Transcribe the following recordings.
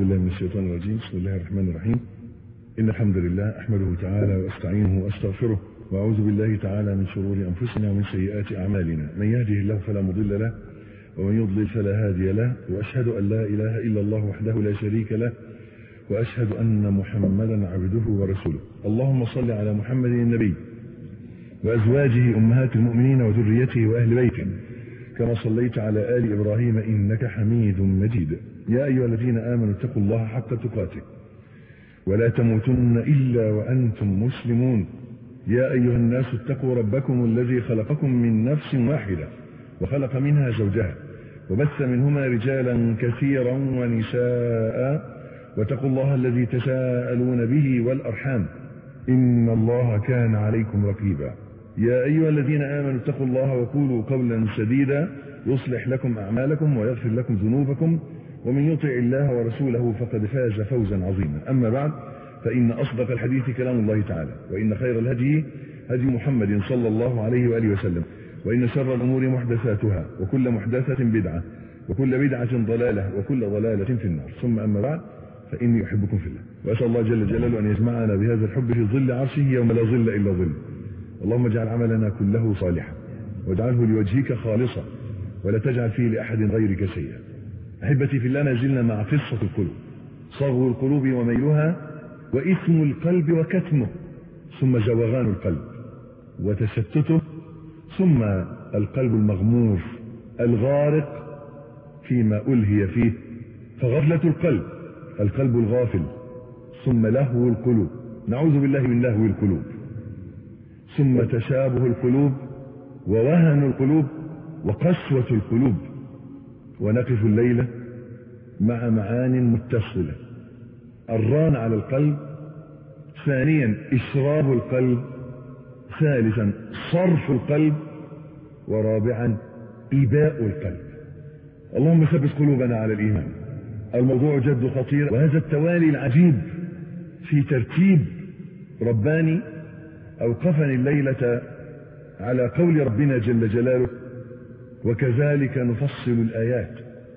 بالله من الشيطان الرجيم بسم الله الرحمن الرحيم إن الحمد لله أحمده تعالى وأستعينه وأستغفره وأعوذ بالله تعالى من شرور أنفسنا ومن سيئات أعمالنا من يهده الله فلا مضل له ومن يضلل فلا هادي له وأشهد أن لا إله إلا الله وحده لا شريك له وأشهد أن محمدا عبده ورسوله اللهم صل على محمد النبي وأزواجه أمهات المؤمنين وذريته وأهل بيته كما صليت على آل إبراهيم إنك حميد مجيد يا أيها الذين آمنوا اتقوا الله حق تقاته ولا تموتن إلا وأنتم مسلمون يا أيها الناس اتقوا ربكم الذي خلقكم من نفس واحدة وخلق منها زوجها وبث منهما رجالا كثيرا ونساء واتقوا الله الذي تساءلون به والأرحام إن الله كان عليكم رقيبا يا أيها الذين آمنوا اتقوا الله وقولوا قولا سديدا يصلح لكم أعمالكم ويغفر لكم ذنوبكم ومن يطع الله ورسوله فقد فاز فوزا عظيما أما بعد فإن أصدق الحديث كلام الله تعالى وإن خير الهدي هدي محمد صلى الله عليه وآله وسلم وإن شر الأمور محدثاتها وكل محدثة بدعة وكل بدعة ضلالة وكل ضلالة في النار ثم أما بعد فإني أحبكم في الله وأسأل الله جل جلاله أن يجمعنا بهذا الحب في ظل عرشه يوم لا ظل إلا ظل اللهم اجعل عملنا كله صالحا واجعله لوجهك خالصا ولا تجعل فيه لأحد غيرك شيئا أحبتي في الله نزلنا مع قصة القلوب صغر القلوب وميلها وإثم القلب وكتمه ثم زوغان القلب وتشتته ثم القلب المغمور الغارق فيما ألهي فيه فغفلة القلب القلب الغافل ثم لهو القلوب نعوذ بالله من لهو القلوب ثم تشابه القلوب ووهن القلوب وقسوة القلوب ونقف الليلة مع معان متصلة الران على القلب ثانيا إشراب القلب ثالثا صرف القلب ورابعا إباء القلب اللهم ثبت قلوبنا على الإيمان الموضوع جد خطير وهذا التوالي العجيب في ترتيب رباني أوقفني الليلة على قول ربنا جل جلاله وكذلك نفصل الآيات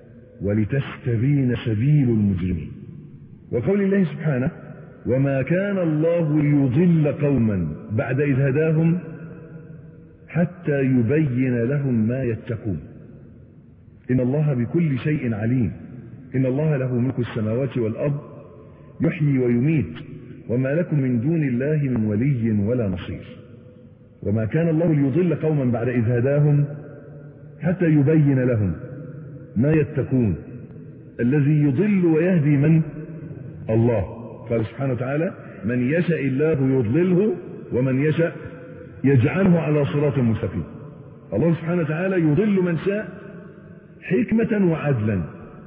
ولتستبين سبيل المجرمين وقول الله سبحانه وما كان الله ليضل قوما بعد إذ هداهم حتى يبين لهم ما يتقون إن الله بكل شيء عليم إن الله له ملك السماوات والأرض يحيي ويميت وما لكم من دون الله من ولي ولا نصير وما كان الله ليضل قوما بعد إذ هداهم حتى يبين لهم ما يتقون الذي يضل ويهدي من الله قال سبحانه وتعالى من يشاء الله يضلله ومن يشاء يجعله على صراط مستقيم الله سبحانه وتعالى يضل من شاء حكمة وعدلا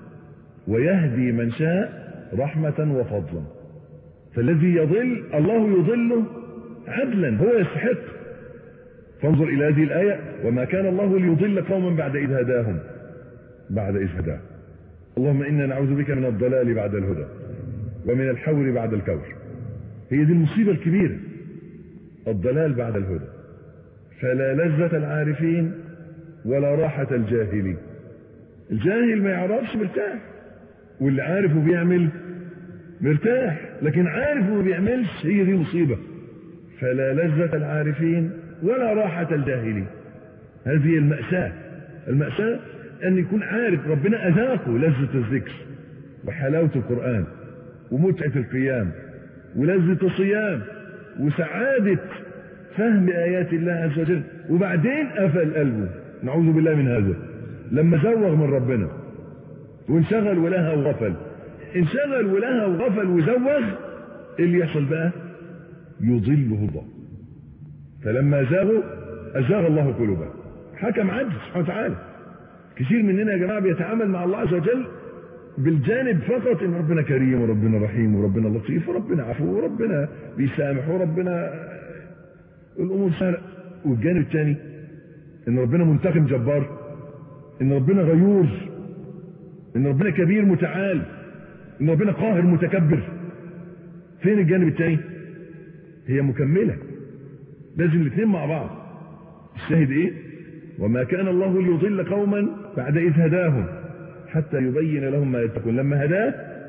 ويهدي من شاء رحمة وفضلا فالذي يضل الله يضله عدلا هو يستحق فانظر إلى هذه الآية وما كان الله ليضل قوما بعد إذ هداهم بعد إذ هداهم اللهم إنا نعوذ بك من الضلال بعد الهدى ومن الحور بعد الكور هي دي المصيبة الكبيرة الضلال بعد الهدى فلا لذة العارفين ولا راحة الجاهلين الجاهل ما يعرفش مرتاح واللي عارف وبيعمل مرتاح لكن عارف وما بيعملش هي دي مصيبة فلا لذة العارفين ولا راحة الجاهلين هذه المأساة المأساة أن يكون عارف ربنا أذاقه لذة الذكر وحلاوة القرآن ومتعة القيام ولذة الصيام وسعادة فهم آيات الله عز وجل وبعدين قفل قلبه نعوذ بالله من هذا لما زوغ من ربنا وانشغل ولها وغفل انشغل ولها وغفل وزوغ ايه اللي يحصل بقى يضله الله فلما زاغوا ازاغ الله قلوبهم حكم عدل سبحانه وتعالى كثير مننا يا جماعه بيتعامل مع الله عز وجل بالجانب فقط ان ربنا كريم وربنا رحيم وربنا لطيف وربنا عفو وربنا بيسامح وربنا الامور سهله والجانب الثاني ان ربنا منتقم جبار ان ربنا غيور ان ربنا كبير متعال ان ربنا قاهر متكبر فين الجانب الثاني هي مكمله لازم الاثنين مع بعض الشاهد ايه وما كان الله ليضل قوما بعد اذ هداهم حتى يبين لهم ما يتقون لما هداه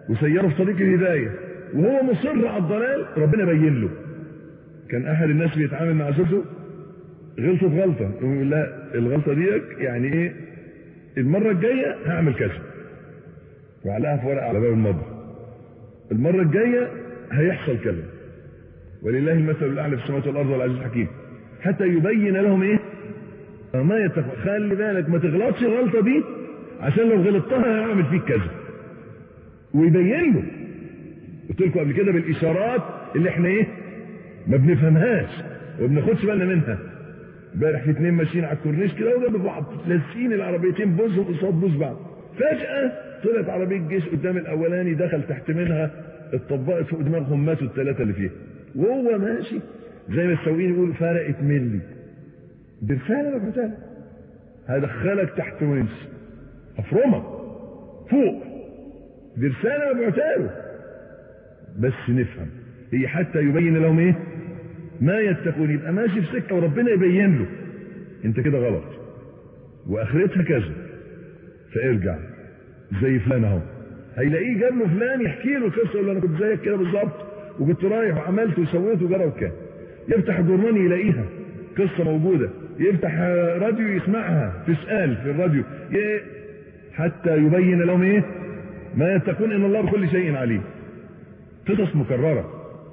وسيره في طريق الهدايه وهو مصر على الضلال ربنا بين له كان احد الناس بيتعامل مع زوجته غلطه في غلطه يقول لا الغلطه ديك يعني ايه المره الجايه هعمل كذا وعلقها في ورقه على باب المطبخ المره الجايه هيحصل كذا ولله المثل الاعلى في السماوات والارض والعزيز الحكيم حتى يبين لهم ايه ما يتقوا خلي بالك ما تغلطش الغلطه دي عشان لو غلطتها هعمل فيك كذا ويبين له قلت لكم قبل كده بالاشارات اللي احنا ايه ما بنفهمهاش وما بناخدش بالنا منها امبارح في اتنين ماشيين على الكورنيش كده وجنب بعض لاسين العربيتين بوزهم قصاد بوز بعض فجاه طلعت عربيه جيش قدام الاولاني دخل تحت منها اتطبقت فوق دماغهم ماتوا الثلاثه اللي فيها وهو ماشي زي ما السواقين يقولوا فرقت ملي بالفعل انا بتعمل هدخلك تحت ونش افرمك فوق دي رساله مبعوثه بس نفهم هي حتى يبين لهم ايه ما يتقون يبقى ماشي في سكه وربنا يبين له انت كده غلط واخرتها كذا فارجع زي فلان اهو هيلاقيه جاب له فلان يحكي له قصه يقول له انا كنت زيك كده بالظبط وكنت رايح وعملت وسويت وجرى وكان يفتح الجرنان يلاقيها قصه موجوده يفتح راديو يسمعها تسال في الراديو حتى يبين لهم ايه ما يتقون ان الله بكل شيء عليم قصص مكرره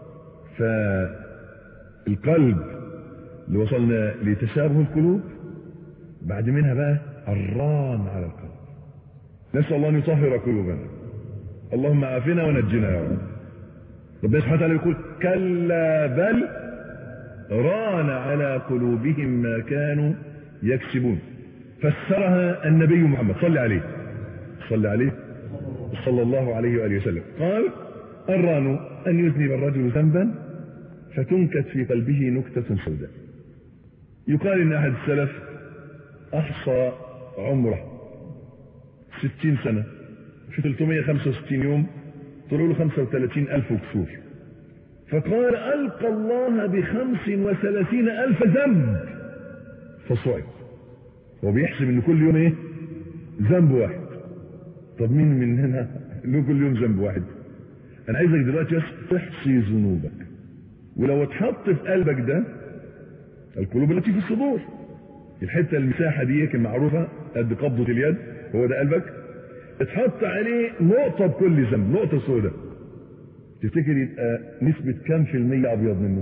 فالقلب اللي وصلنا لتشابه القلوب بعد منها بقى الران على القلب نسال الله ان يطهر قلوبنا اللهم عافنا ونجنا يا رب ربنا سبحانه وتعالى يقول كلا بل ران على قلوبهم ما كانوا يكسبون فسرها النبي محمد صلى عليه صلى عليه صلى الله عليه وآله وسلم قال الران أن يذنب الرجل ذنبا فتنكت في قلبه نكتة سوداء يقال إن أحد السلف أحصى عمره ستين سنة في 365 يوم طلعوا له 35 ألف وكسور فقال ألقى الله بخمس وثلاثين ألف ذنب فصعد هو بيحسب ان كل يوم ايه ذنب واحد طب مين مننا له كل يوم ذنب واحد انا عايزك دلوقتي بس تحصي ذنوبك ولو اتحط في قلبك ده القلوب التي في الصدور الحته المساحه دي كان معروفه قد قبضه اليد هو ده قلبك اتحط عليه نقطه بكل ذنب نقطه سوداء تفتكر يبقى نسبه كام في الميه ابيض منه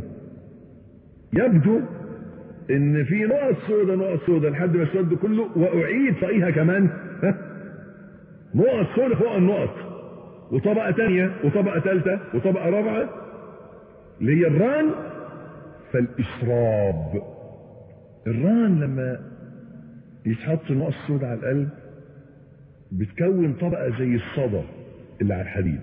يبدو ان في نقط سوداء نقط سوداء لحد ما السود كله واعيد فوقيها كمان ها نقط سوداء فوق النقط وطبقه ثانيه وطبقه ثالثه وطبقه رابعه اللي هي الران فالاشراب الران لما يتحط نقط سوداء على القلب بتكون طبقه زي الصدى اللي على الحديد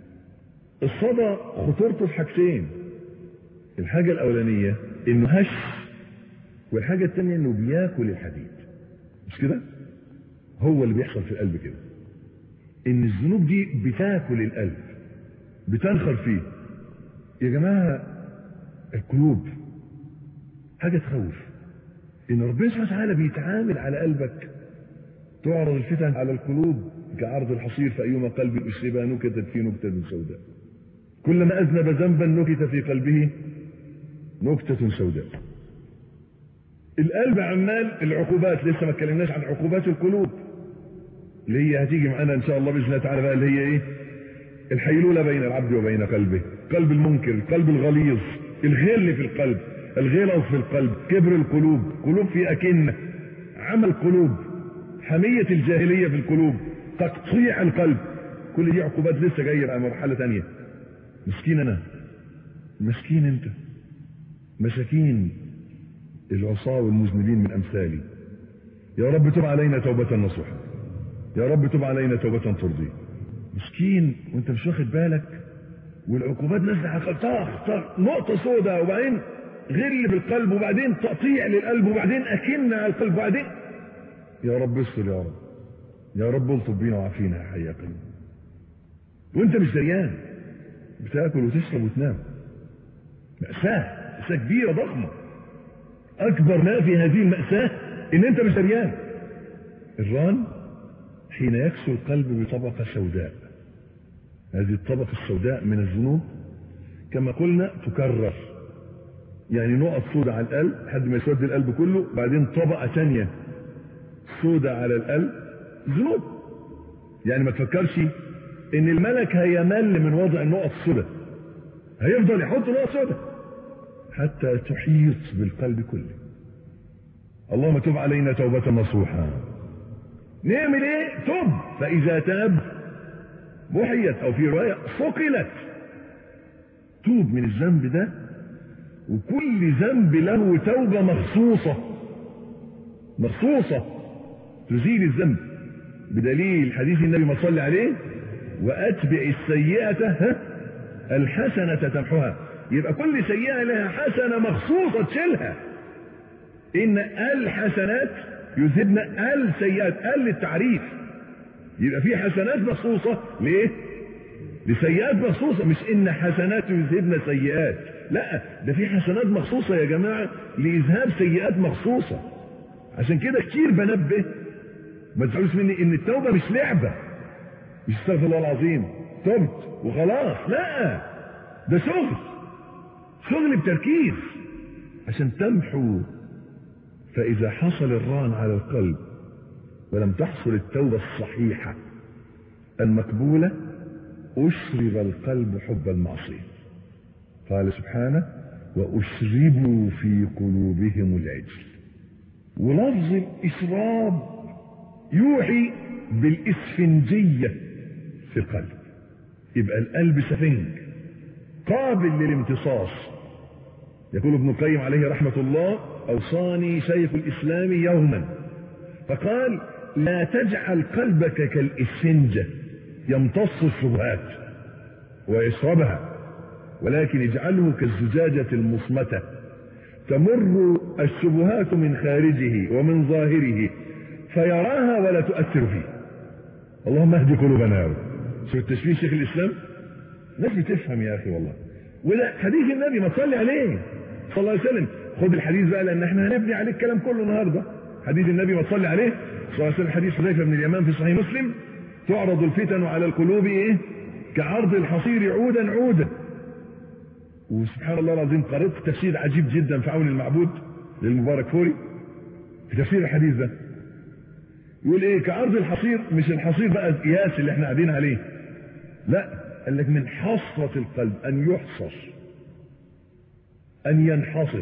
الصدى خطورته في حاجتين الحاجه الاولانيه انه هش والحاجة التانية انه بياكل الحديد مش كده هو اللي بيحصل في القلب كده ان الذنوب دي بتاكل القلب بتنخر فيه يا جماعة القلوب حاجة تخوف ان ربنا سبحانه وتعالى بيتعامل على قلبك تعرض الفتن على القلوب كعرض الحصير فأيما قلب أشربها نكتت في نكتة سوداء كلما أذنب ذنبا نكت في قلبه نكتة سوداء القلب عمال العقوبات لسه ما اتكلمناش عن عقوبات القلوب اللي هي هتيجي معانا ان شاء الله باذن الله تعالى بقى اللي هي ايه الحيلوله بين العبد وبين قلبه قلب المنكر القلب الغليظ الغل في القلب الغلظ في القلب كبر القلوب قلوب في اكنه عمل قلوب حميه الجاهليه في القلوب تقطيع القلب كل دي عقوبات لسه جايه بقى مرحله ثانيه مسكين انا مسكين انت مساكين العصاة والمذنبين من أمثالي يا رب تب علينا توبة نصوحة يا رب تب علينا توبة ترضي مسكين وانت مش واخد بالك والعقوبات نازله على طاخ طاخ نقطة سوداء وبعدين غل في القلب وبعدين تقطيع للقلب وبعدين أكن على القلب وبعدين يا رب استر يا رب يا رب الطب بينا وعافينا يا حي يا قيوم وانت مش دريان بتاكل وتشرب وتنام مأساة مأساة كبيرة ضخمة اكبر ما في هذه المأساة ان انت مش دريان الران حين يكسو القلب بطبقة سوداء هذه الطبقة السوداء من الذنوب كما قلنا تكرر يعني نقط سوداء على القلب لحد ما يسود القلب كله بعدين طبقة ثانية سوداء على القلب ذنوب يعني ما تفكرش ان الملك هيمل من وضع النقط السوداء هيفضل يحط نقط سوداء حتى تحيط بالقلب كله اللهم تب علينا توبة نصوحا نعمل ايه تب فاذا تاب محيت او في رواية صقلت توب من الذنب ده وكل ذنب له توبة مخصوصة مخصوصة تزيل الذنب بدليل حديث النبي ما صلى عليه واتبع السيئة ها الحسنة تمحها يبقى كل سيئة لها حسنة مخصوصة تشيلها ان الحسنات يذهبن السيئات ال التعريف يبقى في حسنات مخصوصة ليه لسيئات مخصوصة مش ان حسنات يذهبن سيئات لا ده في حسنات مخصوصة يا جماعة لإذهاب سيئات مخصوصة عشان كده كتير بنبه ما تزعلوش مني ان التوبة مش لعبة مش استغفر الله العظيم تبت وخلاص لا ده شغل شغل بتركيز عشان تمحو فإذا حصل الران على القلب ولم تحصل التوبة الصحيحة المقبولة أشرب القلب حب المعصية قال سبحانه وأشربوا في قلوبهم العجل ولفظ الإشراب يوحي بالإسفنجية في القلب يبقى القلب سفنج قابل للامتصاص يقول ابن القيم عليه رحمة الله أوصاني شيخ الإسلام يوما فقال لا تجعل قلبك كالإسفنجة يمتص الشبهات ويشربها ولكن اجعله كالزجاجة المصمتة تمر الشبهات من خارجه ومن ظاهره فيراها ولا تؤثر فيه اللهم اهدي قلوبنا شوف التشبيه شيخ الاسلام ناس بتفهم يا اخي والله وده حديث النبي ما تصلي عليه صلى الله عليه وسلم خد الحديث بقى لان احنا هنبني عليه الكلام كله النهارده حديث النبي ما تصلي عليه صلى الله عليه وسلم حديث حذيفه بن اليمان في صحيح مسلم تعرض الفتن على القلوب ايه كعرض الحصير عودا عودا وسبحان الله العظيم قرأت تفسير عجيب جدا في عون المعبود للمبارك فوري في تفسير الحديث ده يقول ايه كعرض الحصير مش الحصير بقى القياس اللي احنا قاعدين عليه لا قال لك من حصرة القلب ان يحصر ان ينحصر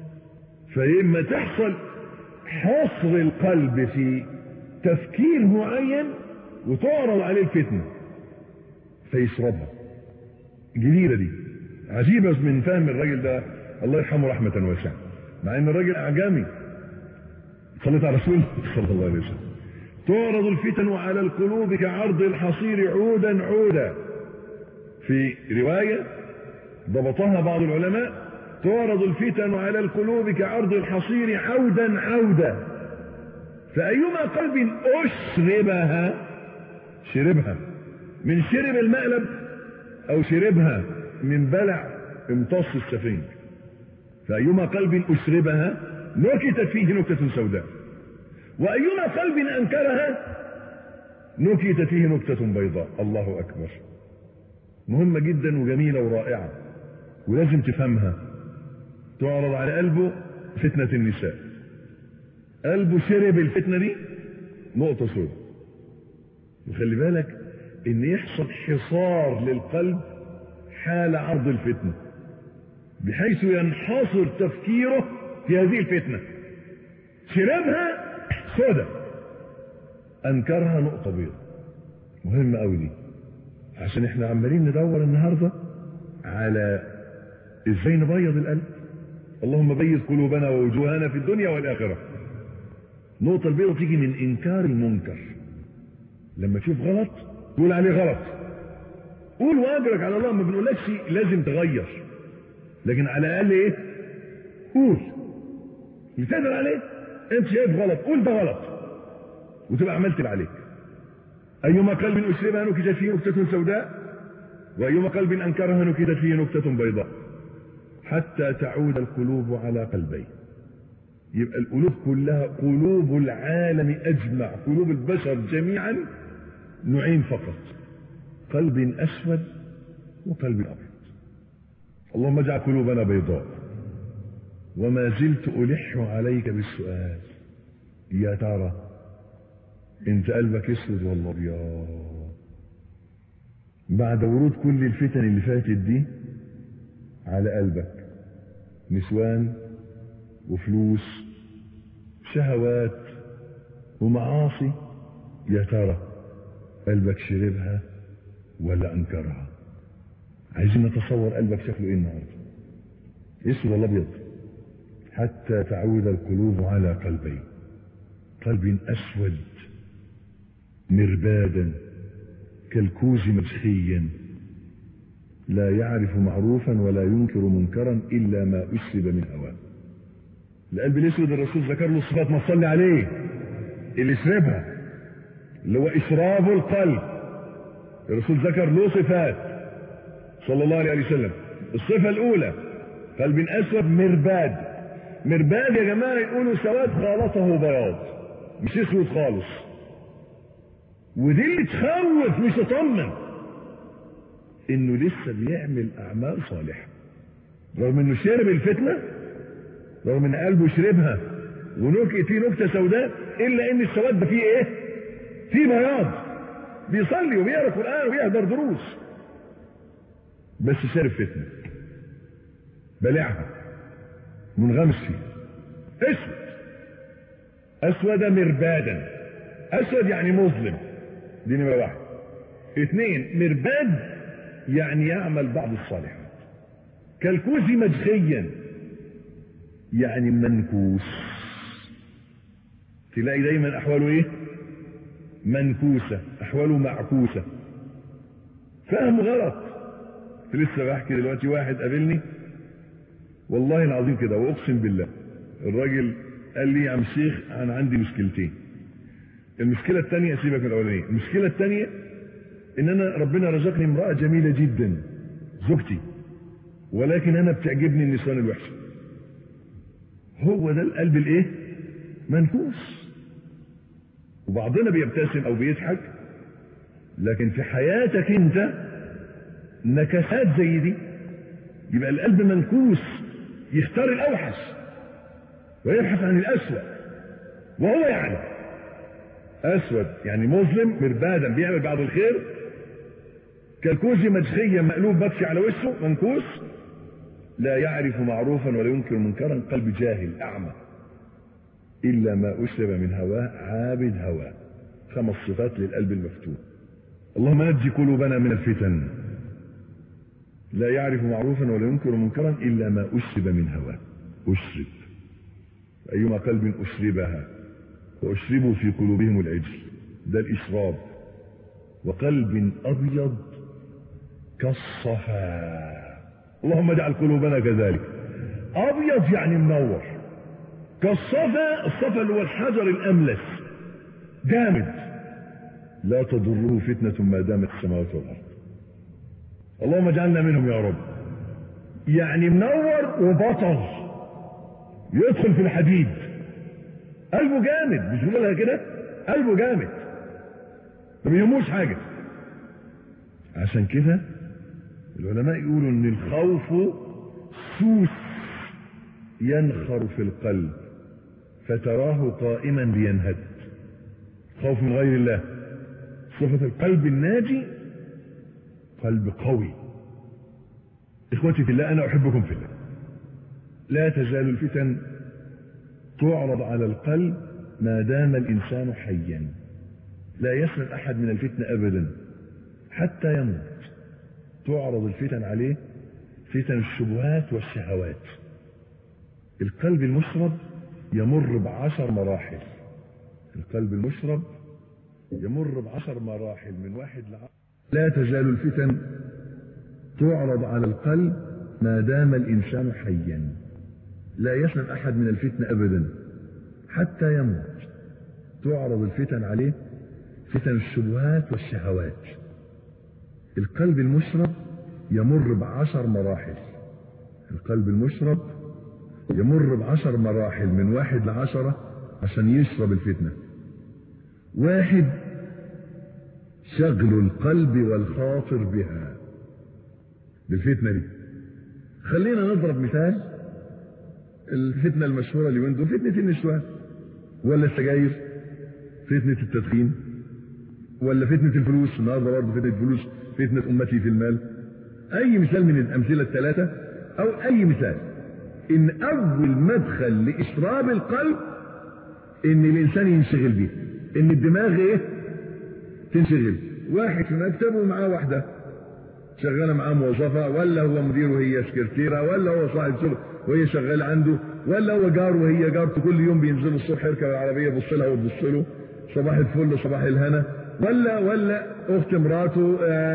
فلما تحصل حصر القلب في تفكير معين وتعرض عليه الفتنة فيشربها جديدة دي عجيبة من فهم الراجل ده الله يرحمه رحمة واسعة مع ان الراجل اعجمي صليت على رسول صلى الله عليه وسلم تعرض الفتن على القلوب كعرض الحصير عودا عودا في رواية ضبطها بعض العلماء تعرض الفتن على القلوب كعرض الحصير عودا عودا فأيما قلب أشربها شربها من شرب المقلب أو شربها من بلع امتص السفنج فأيما قلب أشربها نكتت فيه نكتة سوداء وأيما قلب أنكرها نكتت فيه نكتة بيضاء الله أكبر مهمة جدا وجميلة ورائعة ولازم تفهمها تعرض على قلبه فتنة النساء قلبه شرب الفتنة دي نقطة سوداء وخلي بالك ان يحصل حصار للقلب حال عرض الفتنة بحيث ينحصر تفكيره في هذه الفتنة شربها سوداء انكرها نقطة بيضاء مهمة قوي دي عشان احنا عمالين ندور النهاردة على ازاي نبيض القلب اللهم بيض قلوبنا ووجوهنا في الدنيا والآخرة نقطة البيضة تيجي من إنكار المنكر لما تشوف غلط تقول عليه غلط قول واجرك على الله ما بنقولكش لازم تغير لكن على الأقل إيه قول اللي تقدر عليه أنت شايف غلط قول ده غلط وتبقى عملت اللي عليك أيما قلب أشربها نكتت فيه نكتة سوداء وأيما قلب أنكرها نكتت فيه نكتة بيضاء حتى تعود القلوب على قلبين يبقى القلوب كلها قلوب العالم أجمع قلوب البشر جميعا نوعين فقط قلب أسود وقلب أبيض اللهم اجعل قلوبنا بيضاء وما زلت ألح عليك بالسؤال يا ترى انت قلبك اسود ولا ابيض بعد ورود كل الفتن اللي فاتت دي على قلبك نسوان وفلوس شهوات ومعاصي يا ترى قلبك شربها ولا انكرها عايزين نتصور قلبك شكله ايه النهارده اسود ولا ابيض حتى تعود القلوب على قلبين قلب اسود مربادا كالكوز مسخيا لا يعرف معروفا ولا ينكر منكرا الا ما اسلب من هواه القلب الاسود الرسول ذكر له صفات ما تصلي عليه اللي يشربها اللي هو اشراب القلب الرسول ذكر له صفات صلى الله عليه وسلم الصفه الاولى قلب اسود مرباد مرباد يا جماعه يقولوا سواد خالطه بياض مش اسود خالص ودي اللي تخوف مش تطمن انه لسه بيعمل اعمال صالحه رغم انه شرب الفتنه رغم ان قلبه شربها ونكت فيه نكته سوداء الا ان السواد ده فيه ايه؟ فيه بياض بيصلي وبيقرا قران وبيحضر دروس بس شارب فتنه بلعها منغمس فيها اسود اسود مربادا اسود يعني مظلم دي نمره واحد اثنين مرباد يعني يعمل بعض الصالحات كالكوز مجخيا يعني منكوس تلاقي دايما احواله ايه منكوسة احواله معكوسة فهم غلط لسه بحكي دلوقتي واحد قابلني والله العظيم كده واقسم بالله الراجل قال لي يا عم شيخ انا عندي مشكلتين المشكلة الثانية سيبك من الاولانية المشكلة الثانية ان انا ربنا رزقني امرأة جميلة جدا زوجتي ولكن انا بتعجبني النسوان الوحشه هو ده القلب الايه منكوس وبعضنا بيبتسم او بيضحك لكن في حياتك انت نكسات زي دي يبقى القلب منكوس يختار الاوحش ويبحث عن الاسود وهو يعلم اسود يعني مظلم مربادا بيعمل بعض الخير كالكوز مجخيا مقلوب بكشي على وشه منكوس لا يعرف معروفا ولا ينكر منكرا قلب جاهل اعمى الا ما اشرب من هواه عابد هواه خمس صفات للقلب المفتون اللهم نجي قلوبنا من الفتن لا يعرف معروفا ولا ينكر منكرا الا ما اشرب من هواه اشرب ايما قلب اشربها واشربوا في قلوبهم العجل ده الاشراب وقلب ابيض كالصفا اللهم اجعل قلوبنا كذلك ابيض يعني منور كالصفا الصفا اللي هو الحجر الاملس جامد لا تضره فتنة ما دامت السماوات والارض اللهم اجعلنا منهم يا رب يعني منور وبطل يدخل في الحديد قلبه جامد مش بيقولها كده قلبه جامد ما بيهموش حاجه عشان كده العلماء يقولوا ان الخوف سوس ينخر في القلب فتراه قائما لينهد خوف من غير الله صفة القلب الناجي قلب قوي اخوتي في الله انا احبكم في الله لا تزال الفتن تعرض على القلب ما دام الانسان حيا لا يسلم احد من الفتنه ابدا حتى يموت تعرض الفتن عليه فتن الشبهات والشهوات القلب المشرب يمر بعشر مراحل القلب المشرب يمر بعشر مراحل من واحد لعشر لا تزال الفتن تعرض على القلب ما دام الإنسان حيا لا يسلم أحد من الفتنة أبدا حتى يموت تعرض الفتن عليه فتن الشبهات والشهوات القلب المشرب يمر بعشر مراحل القلب المشرب يمر بعشر مراحل من واحد لعشرة عشان يشرب الفتنة واحد شغل القلب والخاطر بها بالفتنة دي خلينا نضرب مثال الفتنة المشهورة اليومين دول فتنة النسوان ولا السجاير فتنة التدخين ولا فتنة الفلوس النهارده برضه فتنة الفلوس فتنة أمتي في المال أي مثال من الأمثلة الثلاثة أو أي مثال إن أول مدخل لإشراب القلب إن الإنسان ينشغل بيه إن الدماغ إيه؟ تنشغل واحد في مكتبه ومعاه واحدة شغالة معاه موظفة ولا هو مدير وهي سكرتيرة ولا هو صاحب شغل وهي شغالة عنده ولا هو جار وهي جارته كل يوم بينزلوا الصبح يركب العربية يبص لها وتبص له صباح الفل صباح الهنا ولا ولا اخت مراته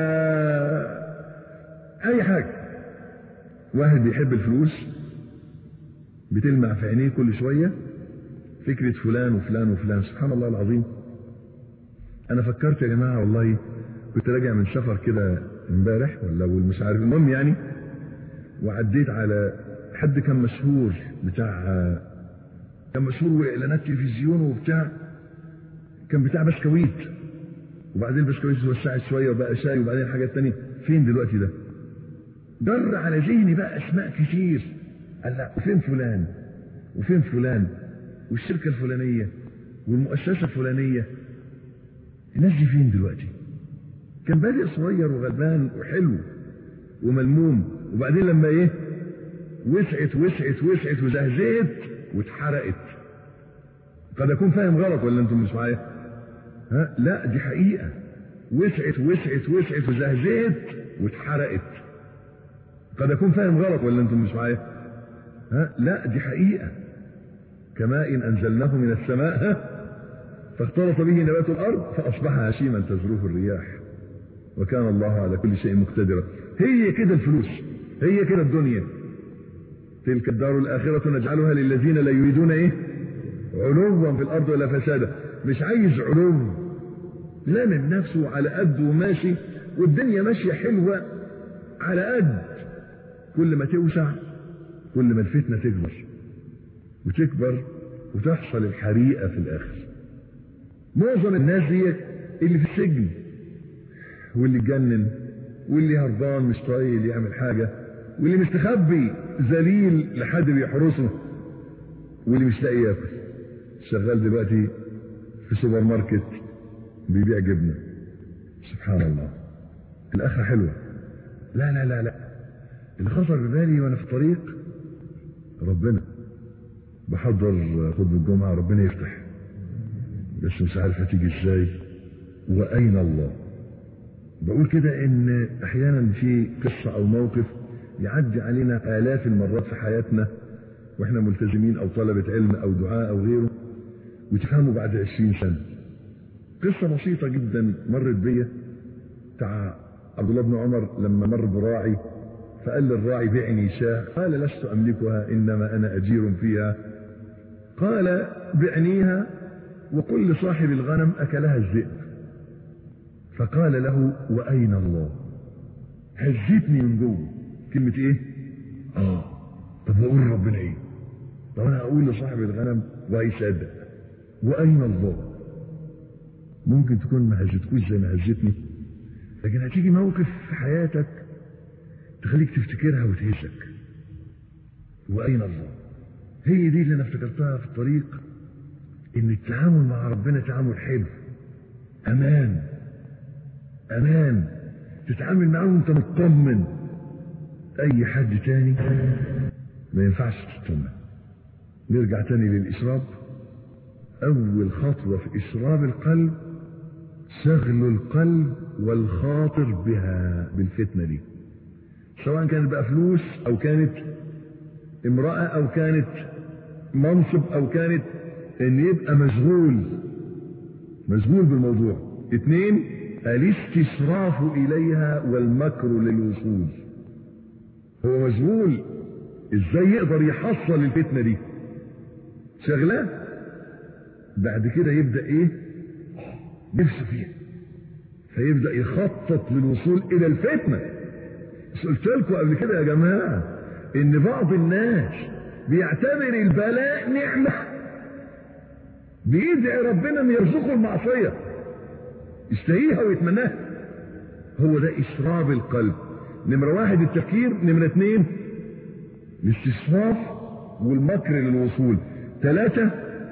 آه اي حاجة واحد بيحب الفلوس بتلمع في عينيه كل شوية فكرة فلان وفلان وفلان سبحان الله العظيم انا فكرت يا جماعة والله كنت راجع من سفر كده امبارح ولا مش عارف المهم يعني وعديت على حد كان مشهور بتاع كان مشهور واعلانات تلفزيون وبتاع كان بتاع بسكويت وبعدين البسكويت اتوسعت شويه وبقى شاي وبعدين حاجات تانية فين دلوقتي ده؟ در على ذهني بقى اسماء كتير قال لا فين فلان وفين فلان والشركه الفلانيه والمؤسسه الفلانيه الناس دي فين دلوقتي؟ كان بادئ صغير وغلبان وحلو وملموم وبعدين لما ايه وسعت وسعت وسعت وزهزهت واتحرقت قد اكون فاهم غلط ولا انتم مش معايا ها لا دي حقيقه وسعت وسعت وسعت وزهزهت واتحرقت قد اكون فاهم غلط ولا انتم مش معايا ها لا دي حقيقه كماء انزلناه من السماء ها فاختلط به نبات الارض فاصبح هشيما تزروه الرياح وكان الله على كل شيء مقتدرا هي كده الفلوس هي كده الدنيا تلك الدار الآخرة نجعلها للذين لا يريدون إيه علوا في الأرض ولا فسادا مش عايز علو لامم نفسه على قد وماشي والدنيا ماشية حلوة على قد كل ما توسع كل ما الفتنة تكبر وتكبر وتحصل الحريقة في الآخر معظم الناس دي اللي في السجن واللي اتجنن واللي هربان مش طايل يعمل حاجة واللي مستخبي ذليل لحد بيحرسه واللي مش لاقي ياكل شغال دلوقتي في سوبر ماركت بيبيع جبنة سبحان الله الآخرة حلوة لا لا لا لا اللي خطر ببالي وانا في الطريق ربنا بحضر خطبة الجمعة ربنا يفتح بس مش عارف هتيجي ازاي واين الله بقول كده ان احيانا في قصة او موقف يعدي علينا الاف المرات في حياتنا واحنا ملتزمين او طلبة علم او دعاء او غيره وتفهموا بعد عشرين سنة قصة بسيطة جدا مرت بيا بتاع عبد الله بن عمر لما مر براعي فقال للراعي بعني شاة قال لست املكها انما انا اجير فيها قال بعنيها وقل لصاحب الغنم اكلها الذئب فقال له واين الله هزتني من جوه كلمة ايه اه طب اقول ربنا ايه طب انا اقول لصاحب الغنم وهيصدق واين الله ممكن تكون ما هزتكوش زي ما هزتني لكن هتيجي موقف في حياتك تخليك تفتكرها وتهزك واين الله هي دي اللي انا افتكرتها في الطريق ان التعامل مع ربنا تعامل حلو امان امان تتعامل معاه وانت مطمن اي حد تاني ما ينفعش تطمن نرجع تاني للاشراب اول خطوة في اشراب القلب شغل القلب والخاطر بها بالفتنة دي سواء كانت بقى فلوس او كانت امرأة او كانت منصب او كانت ان يبقى مشغول مشغول بالموضوع اثنين الاستشراف اليها والمكر للوصول هو مشغول ازاي يقدر يحصل الفتنه دي شغلاه بعد كده يبدا ايه نفسه فيها فيبدا يخطط للوصول الى الفتنه بس قلت لكم قبل كده يا جماعه ان بعض الناس بيعتبر البلاء نعمه بيدعي ربنا ان يرزقه المعصيه يشتهيها ويتمناها هو ده إشراب القلب نمرة واحد التفكير نمرة اثنين الاستشراف والمكر للوصول ثلاثة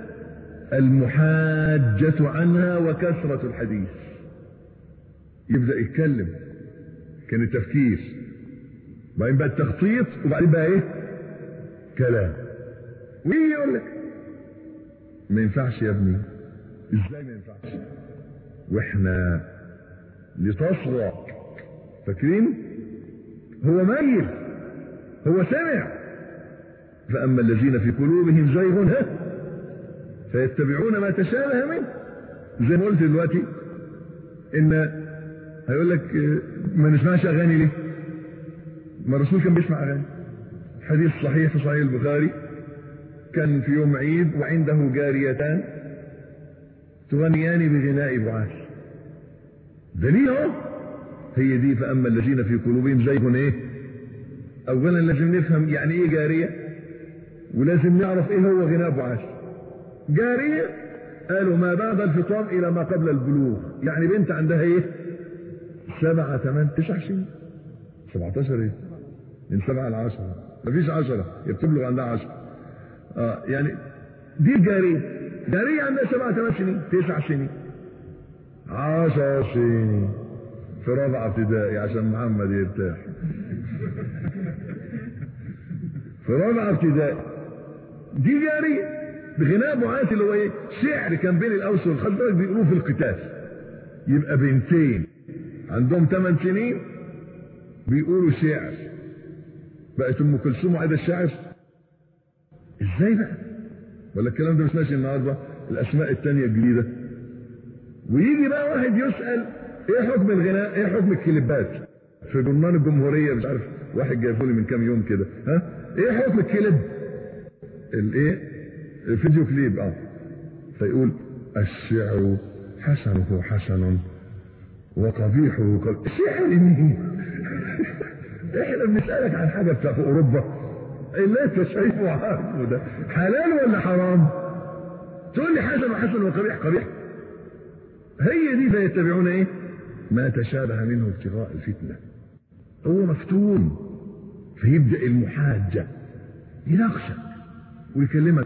المحاجة عنها وكثرة الحديث يبدأ يتكلم كان التفكير بعدين بقى التخطيط وبعدين بقى ايه كلام ويجي يقول لك ما ينفعش يا ابني ازاي ما ينفعش واحنا لتصغى فاكرين هو ميل هو سمع فاما الذين في قلوبهم زيغ ها فيتبعون ما تشابه منه زي ما قلت دلوقتي ان هيقول لك ما نسمعش اغاني ليه ما الرسول كان بيسمع اغاني حديث صحيح في صحيح البخاري كان في يوم عيد وعنده جاريتان تغنيان بغناء بعاث دليل اهو هي دي فاما الذين في قلوبهم زيغ ايه اولا لازم نفهم يعني ايه جاريه ولازم نعرف ايه هو غناء بعاث جاريه قالوا ما بعد الفطام الى ما قبل البلوغ يعني بنت عندها ايه سبعة ثمان تسع سنين 17 ايه من سبعة لعشرة مفيش عشرة يبتبلغ عندها عشرة اه يعني دي الجارية جارية عندها سبعة ثمان سنين تسع سنين عشر سنين في رابعة ابتدائي عشان محمد يرتاح في رابعة ابتدائي دي جارية بغناء معاث اللي هو ايه شعر كان بين الاوس والخزرج بيقولوه في القتال يبقى بنتين عندهم 8 سنين بيقولوا شعر بقت ام كلثوم وعايده الشعر ازاي بقى ولا الكلام ده مش ماشي النهارده الاسماء التانية الجديده ويجي بقى واحد يسال ايه حكم الغناء ايه حكم الكليبات في جرنان الجمهوريه مش عارف واحد جايبه لي من كام يوم كده ها ايه حكم الكليب الايه الفيديو كليب اه فيقول الشعر حسنه حسن وقبيحه قبيح شعر مين احنا بنسألك عن حاجة بتاع في اوروبا اللي انت شايفه عارفه ده حلال ولا حرام تقول لي حسن وحسن وقبيح قبيح هي دي فيتبعون ايه ما تشابه منه ابتغاء الفتنة هو مفتون فيبدأ المحاجة يناقشك ويكلمك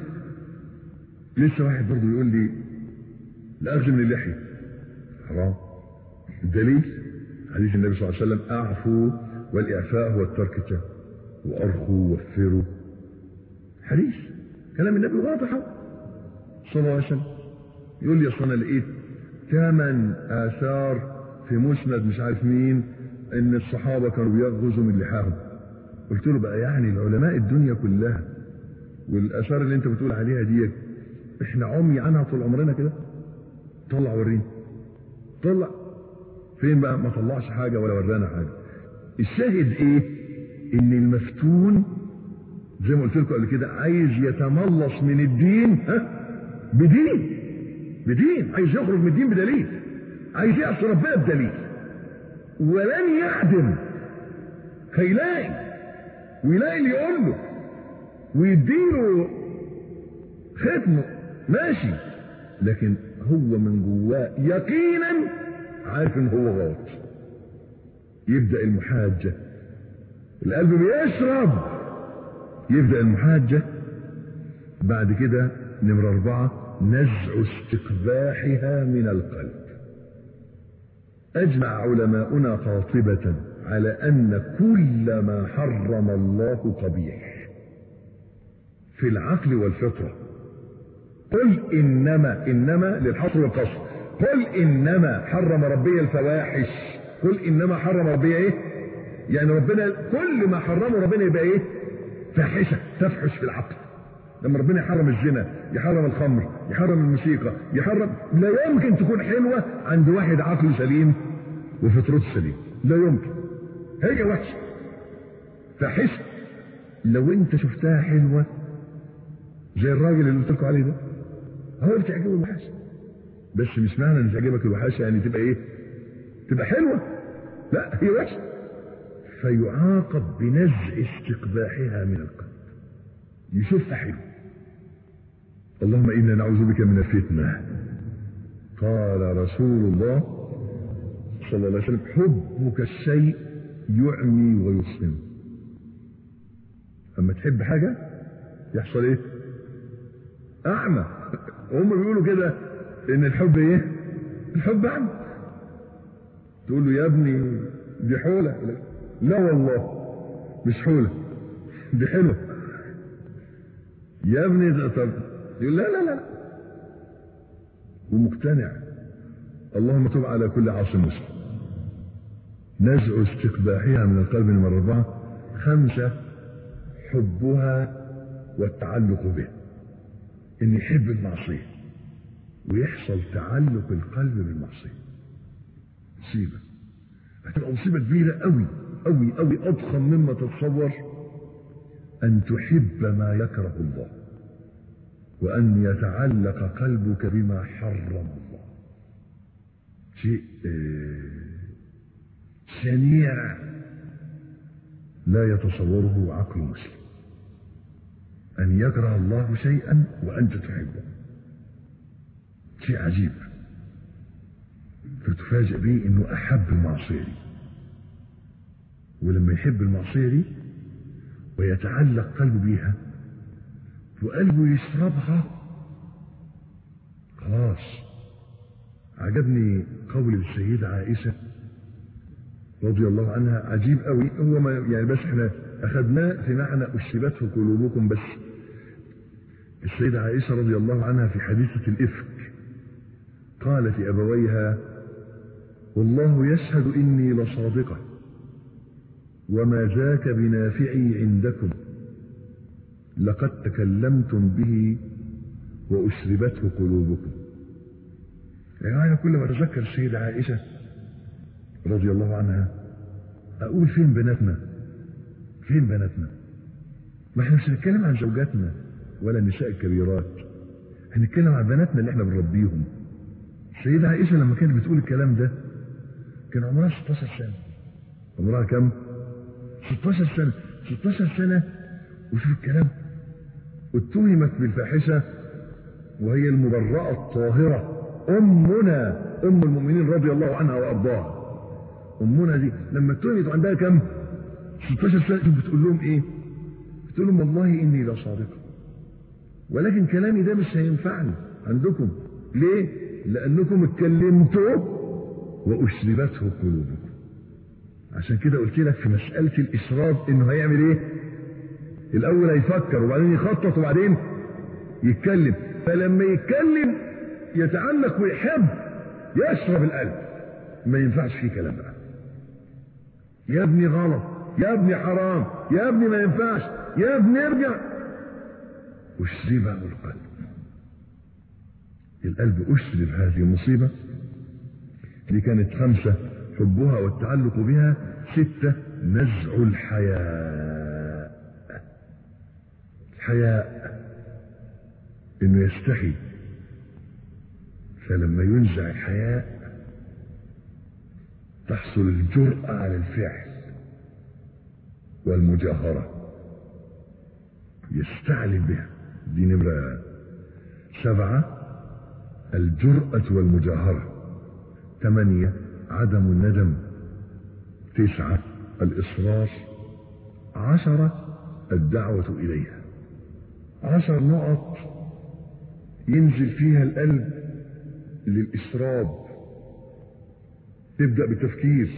لسه واحد برضه يقول لي الأخذ من اللحية حرام الدليل حديث النبي صلى الله عليه وسلم اعفوا والاعفاء هو الترك التام وارخوا وفروا حديث كلام النبي واضح صلى الله عليه وسلم يقول لي اصل انا لقيت ثمان اثار في مسند مش عارف مين ان الصحابه كانوا بيغزوا من لحاهم قلت له بقى يعني العلماء الدنيا كلها والاثار اللي انت بتقول عليها دي احنا عمي عنها طول عمرنا كده طلع وريني طلع فين بقى ما طلعش حاجة ولا ورانا حاجة الشاهد ايه ان المفتون زي ما قلت لكم قبل كده عايز يتملص من الدين ها بدين بدين عايز يخرج من الدين بدليل عايز يعصي ربنا بدليل ولن يعدم هيلاقي ويلاقي اللي يقول له ويديله ختمه ماشي لكن هو من جواه يقينا عارف ان هو غلط يبدا المحاجه القلب بيشرب يبدا المحاجه بعد كده نمرة أربعة نزع استقباحها من القلب أجمع علماؤنا قاطبة على أن كل ما حرم الله قبيح في العقل والفطرة قل إنما إنما للحصر والقصر قل إنما حرم ربي الفواحش قل إنما حرم ربي إيه يعني ربنا كل ما حرمه ربنا يبقى إيه فاحشة تفحش في العقل لما ربنا يحرم الزنا يحرم الخمر يحرم الموسيقى يحرم لا يمكن تكون حلوة عند واحد عقله سليم وفطرته سليم لا يمكن هي وحشة فحس لو انت شفتها حلوة زي الراجل اللي قلت لكم عليه ده هو بتعجبه الوحشة بس مش معنى ان تعجبك الوحشة يعني تبقى ايه تبقى حلوة لا هي وحشة فيعاقب بنزع استقباحها من القلب يشوفها حلو اللهم انا نعوذ بك من الفتنه قال رسول الله صلى الله عليه وسلم حبك الشيء يعمي ويصم اما تحب حاجة يحصل ايه اعمى هم بيقولوا كده ان الحب ايه الحب اعمى تقول له يا ابني دي حولة لا والله مش حولة دي حلوة يا ابني ده طب يقول لا لا لا ومقتنع اللهم تب على كل عاصم مسلم نزع استقباحها من القلب من أربعة خمسة حبها والتعلق به إن يحب المعصية ويحصل تعلق القلب بالمعصية مصيبة هتبقى مصيبة كبيرة قوي قوي قوي أضخم مما تتصور أن تحب ما يكره الله وأن يتعلق قلبك بما حرم الله شيء شنيع لا يتصوره عقل مسلم أن يكره الله شيئا وأنت تحبه شيء عجيب فتفاجئ به أنه أحب المعصية دي ولما يحب المعصية دي ويتعلق قلبه بيها وقلبه يشربها خلاص عجبني قول السيدة عائشة رضي الله عنها عجيب قوي هو ما يعني بس احنا اخذناه في معنى اشربته قلوبكم بس السيدة عائشة رضي الله عنها في حديثة الإفك قالت لأبويها والله يشهد إني لصادقة وما ذاك بنافعي عندكم لقد تكلمتم به وأشربته قلوبكم يعني أنا كل ما أتذكر السيدة عائشة رضي الله عنها أقول فين بناتنا فين بناتنا ما احنا مش هنتكلم عن زوجاتنا ولا النساء الكبيرات هنتكلم عن بناتنا اللي احنا بنربيهم السيدة عائشة لما كانت بتقول الكلام ده كان عمرها 16 سنة عمرها كم 16 سنة 16 سنة وشوف الكلام اتهمت بالفاحشة وهي المبرأة الطاهرة أمنا أم المؤمنين رضي الله عنها وأرضاها أمنا دي لما اتهمت عندها كم 16 سنة بتقول لهم إيه بتقول لهم والله إني لصادقة ولكن كلامي ده مش هينفعني عندكم ليه لأنكم اتكلمتوا وأشربته قلوبكم عشان كده قلت لك في مسألة الإشراب إنه هيعمل إيه الأول هيفكر وبعدين يخطط وبعدين يتكلم فلما يتكلم يتعلق ويحب يشرب القلب ما ينفعش فيه كلام بقى يا ابني غلط يا ابني حرام يا ابني ما ينفعش يا ابني ارجع أشربه القلب القلب أشرب هذه المصيبة دي كانت خمسة حبها والتعلق بها ستة نزع الحياء الحياء انه يستحي فلما ينزع الحياء تحصل الجرأة على الفعل والمجاهرة يستعلم بها دي نمرة سبعة الجرأة والمجاهرة ثمانية عدم الندم تسعة الإصرار عشرة الدعوة إليها عشر نقط ينزل فيها القلب للإسراب تبدأ بالتفكير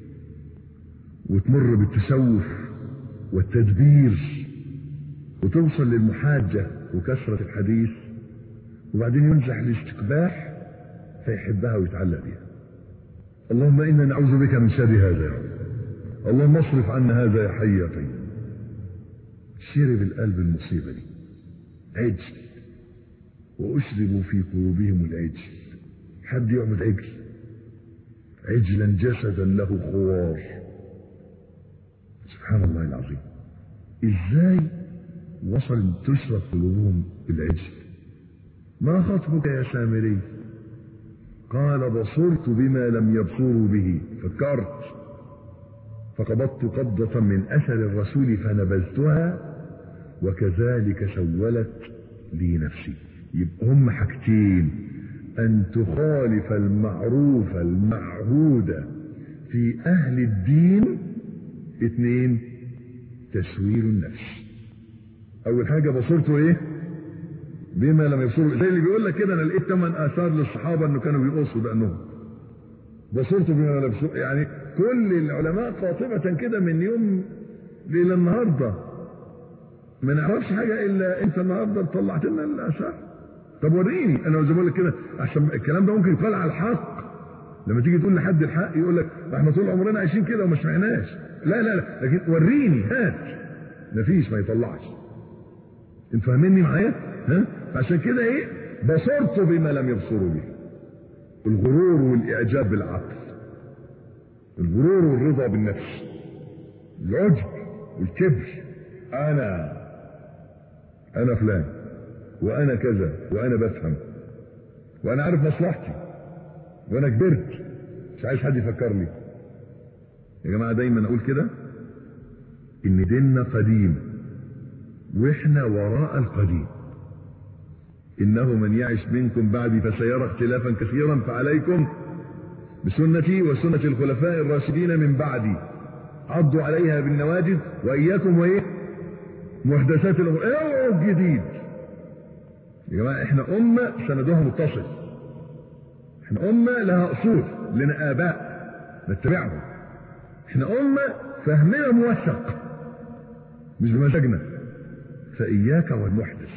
وتمر بالتسوف والتدبير وتوصل للمحاجة وكثرة الحديث وبعدين ينزح الاستقباح فيحبها ويتعلق بها اللهم إنا نعوذ بك من شر هذا يا رب اللهم اصرف عنا هذا يا حي يا قيوم شرب القلب المصيبة دي عجل وأشربوا في قلوبهم العجل حد يعبد عجل عجلا جسدا له خوار سبحان الله العظيم ازاي وصل تشرب قلوبهم بالعجل ما خطبك يا سامري قال بصرت بما لم يبصروا به فكرت فقبضت قبضة من أثر الرسول فنبذتها وكذلك سولت لي نفسي يبقى هم حاجتين أن تخالف المعروف المعهود في أهل الدين اثنين تسوير النفس أول حاجة بصرته إيه بما لم يبصروا زي اللي بيقول لك كده أنا لقيت ثمان آثار للصحابة إنه كانوا بيقصوا بأنهم بصرته بما لم يبصروا يعني كل العلماء قاطبة كده من يوم إلى النهارده ما نعرفش حاجة إلا أنت النهارده طلعت لنا الآثار طب وريني أنا زي ما بقول لك كده عشان الكلام ده ممكن يطلع على الحق لما تيجي تقول لحد الحق يقول لك احنا طول عمرنا عايشين كده وما سمعناش لا لا لا لكن وريني هات مفيش ما يطلعش انت فاهميني معايا ها عشان كده ايه بصرت بما لم يبصروا به الغرور والاعجاب بالعقل الغرور والرضا بالنفس العجب والكبر انا انا فلان وانا كذا وانا بفهم وانا عارف مصلحتي وانا كبرت مش عايز حد يفكرني يا جماعه دايما اقول كده ان ديننا قديم واحنا وراء القديم انه من يعش منكم بعدي فسيرى اختلافا كثيرا فعليكم بسنتي وسنة الخلفاء الراشدين من بعدي عضوا عليها بالنواجذ واياكم وايه محدثات الامور اوعوا الجديد يا جماعه احنا امه سندها متصل احنا امه لها اصول لنا اباء نتبعهم احنا امه فهمنا موثق مش بمزاجنا فاياك والمحدث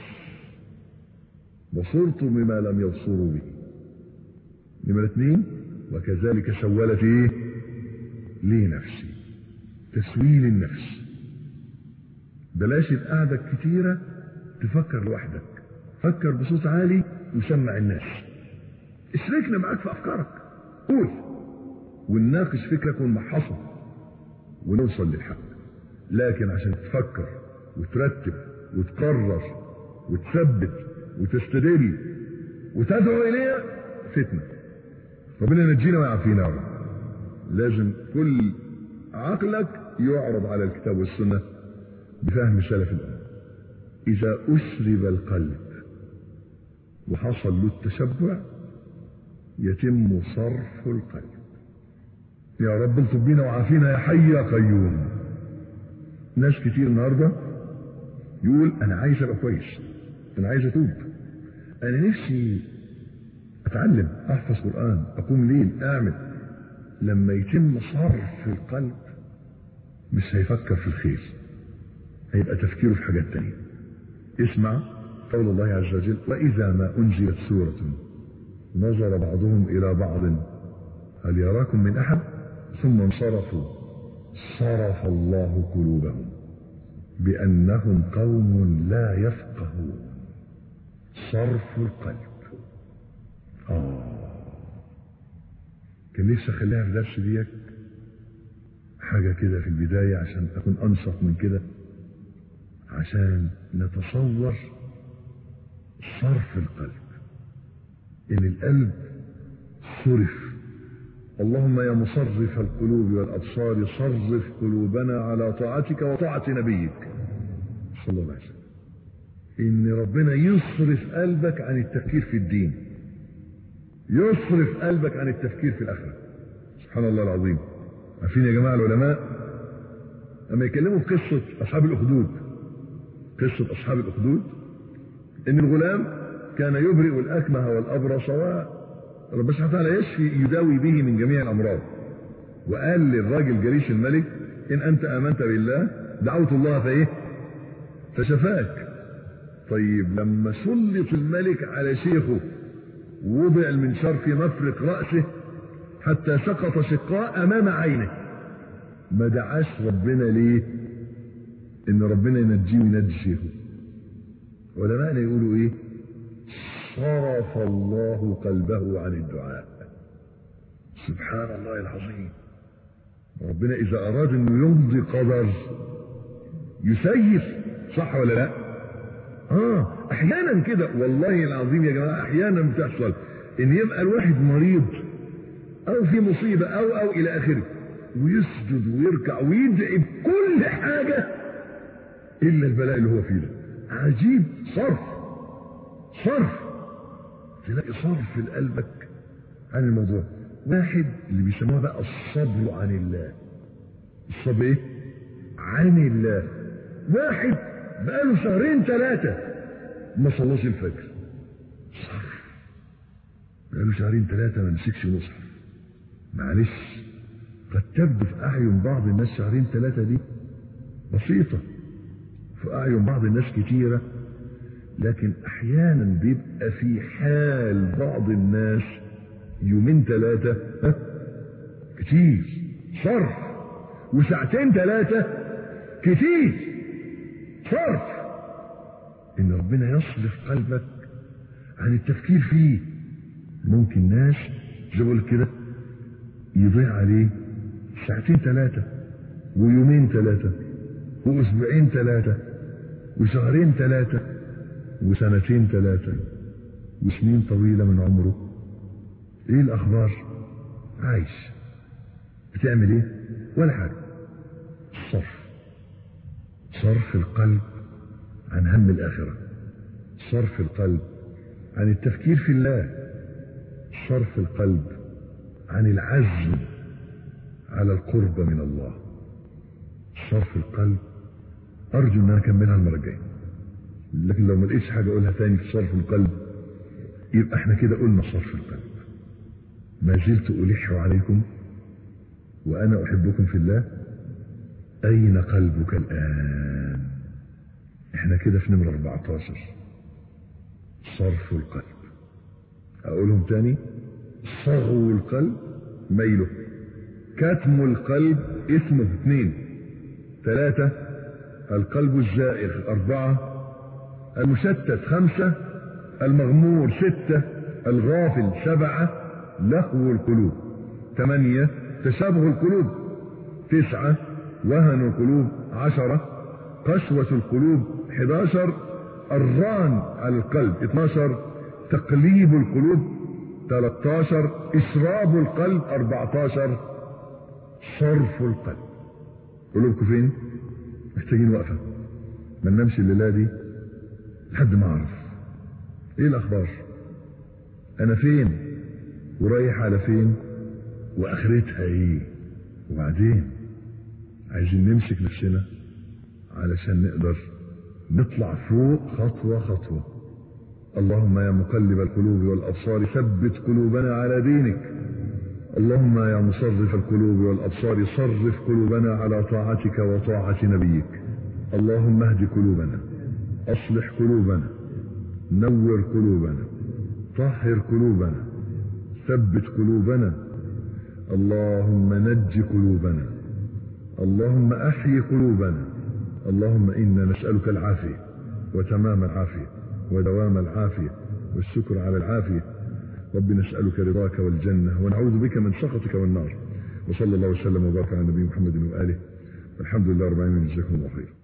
بصرت بما لم يبصروا به نمرة اثنين وكذلك سولت ايه لي نفسي تسويل النفس بلاش القعدة الكتيرة تفكر لوحدك فكر بصوت عالي وسمع الناس اشركنا معاك في افكارك قول ونناقش فكرك ونمحصه ونوصل للحق لكن عشان تفكر وترتب وتقرر وتثبت وتستدل وتدعو اليها فتنه ربنا ينجينا ويعافينا يا رب لازم كل عقلك يعرض على الكتاب والسنه بفهم سلف الامه اذا اشرب القلب وحصل له التشبع يتم صرف القلب يا رب الطف بينا وعافينا يا حي يا قيوم ناس كتير النهارده يقول انا عايز ابقى كويس انا عايز اتوب انا نفسي اتعلم احفظ قران اقوم ليل اعمل لما يتم صرف القلب مش هيفكر في الخير هيبقى تفكيره في حاجات تانية اسمع قول الله عز وجل واذا ما انزلت سوره نظر بعضهم الى بعض هل يراكم من احد ثم انصرفوا صرف الله قلوبهم بانهم قوم لا يفقهون صرف القلب آه كان نفسي اخليها في درس ديك حاجه كده في البدايه عشان اكون انشط من كده عشان نتصور صرف القلب ان القلب صرف اللهم يا مصرف القلوب والابصار صرف قلوبنا على طاعتك وطاعه نبيك صلى الله عليه وسلم ان ربنا يصرف قلبك عن التفكير في الدين يصرف قلبك عن التفكير في الاخره سبحان الله العظيم عارفين يا جماعه العلماء لما يكلموا في قصه اصحاب الاخدود قصه اصحاب الاخدود ان الغلام كان يبرئ الاكمه والابرص وربنا سبحانه وتعالى يشفي يداوي به من جميع الامراض وقال للراجل جريش الملك ان انت امنت بالله دعوت الله فايه فشفاك طيب لما سلط الملك على شيخه ووضع المنشار في مفرق رأسه حتى سقط شقاء أمام عينه ما دعاش ربنا ليه إن ربنا ينجيه وينجي شيخه علماءنا يقولوا إيه صرف الله قلبه عن الدعاء سبحان الله العظيم ربنا إذا أراد إنه يمضي قدر يسيف صح ولا لا؟ اه احيانا كده والله العظيم يا جماعه احيانا بتحصل ان يبقى الواحد مريض او في مصيبه او او الى اخره ويسجد ويركع ويدعي بكل حاجه الا البلاء اللي هو فيه ده عجيب صرف صرف تلاقي صرف لقلبك عن الموضوع واحد اللي بيسموها بقى الصبر عن الله الصبر ايه عن الله واحد بقاله شهرين ثلاثة ما صلاش الفجر صبر بقاله شهرين ثلاثة ما مسكش مصحف معلش قد تبدو في أعين بعض الناس شهرين ثلاثة دي بسيطة في أعين بعض الناس كتيرة لكن أحيانا بيبقى في حال بعض الناس يومين ثلاثة ها؟ كتير صرف وساعتين ثلاثة كتير صرف إن ربنا يصرف قلبك عن التفكير فيه ممكن ناس زي بقول كده يضيع عليه ساعتين ثلاثة ويومين ثلاثة وأسبوعين ثلاثة وشهرين ثلاثة وسنتين ثلاثة وسنين طويلة من عمره ايه الأخبار عايش بتعمل ايه ولا حاجة الصرف صرف القلب عن هم الآخرة صرف القلب عن التفكير في الله صرف القلب عن العزم على القرب من الله صرف القلب أرجو أن أنا أكملها المرة الجاية لكن لو ما لقيتش حاجة أقولها تاني في صرف القلب يبقى احنا كده قلنا صرف القلب ما زلت ألح عليكم وأنا أحبكم في الله أين قلبك الآن احنا كده في نمرة 14 صرف القلب أقولهم تاني صغو القلب ميله كتم القلب اسمه اثنين ثلاثة القلب الزائغ أربعة المشتت خمسة المغمور ستة الغافل سبعة لهو القلوب ثمانية تشابه القلوب تسعة وهن القلوب عشرة قسوة القلوب 11 الران على القلب 12 تقليب القلوب 13 إشراب القلب 14 صرف القلب قلوبكم فين محتاجين وقفة ما ننامش الليلة دي لحد ما اعرف ايه الاخبار انا فين ورايح على فين واخرتها ايه وبعدين عايزين نمسك نفسنا علشان نقدر نطلع فوق خطوة خطوة اللهم يا مقلب القلوب والأبصار ثبت قلوبنا على دينك اللهم يا مصرف القلوب والأبصار صرف قلوبنا على طاعتك وطاعة نبيك اللهم اهد قلوبنا أصلح قلوبنا نور قلوبنا طهر قلوبنا ثبت قلوبنا اللهم نج قلوبنا اللهم أحيي قلوبنا اللهم إنا نسألك العافية وتمام العافية ودوام العافية والشكر على العافية رب نسألك رضاك والجنة ونعوذ بك من سخطك والنار وصلى الله وسلم وبارك على نبي محمد وآله والحمد لله رب العالمين جزاكم الله خير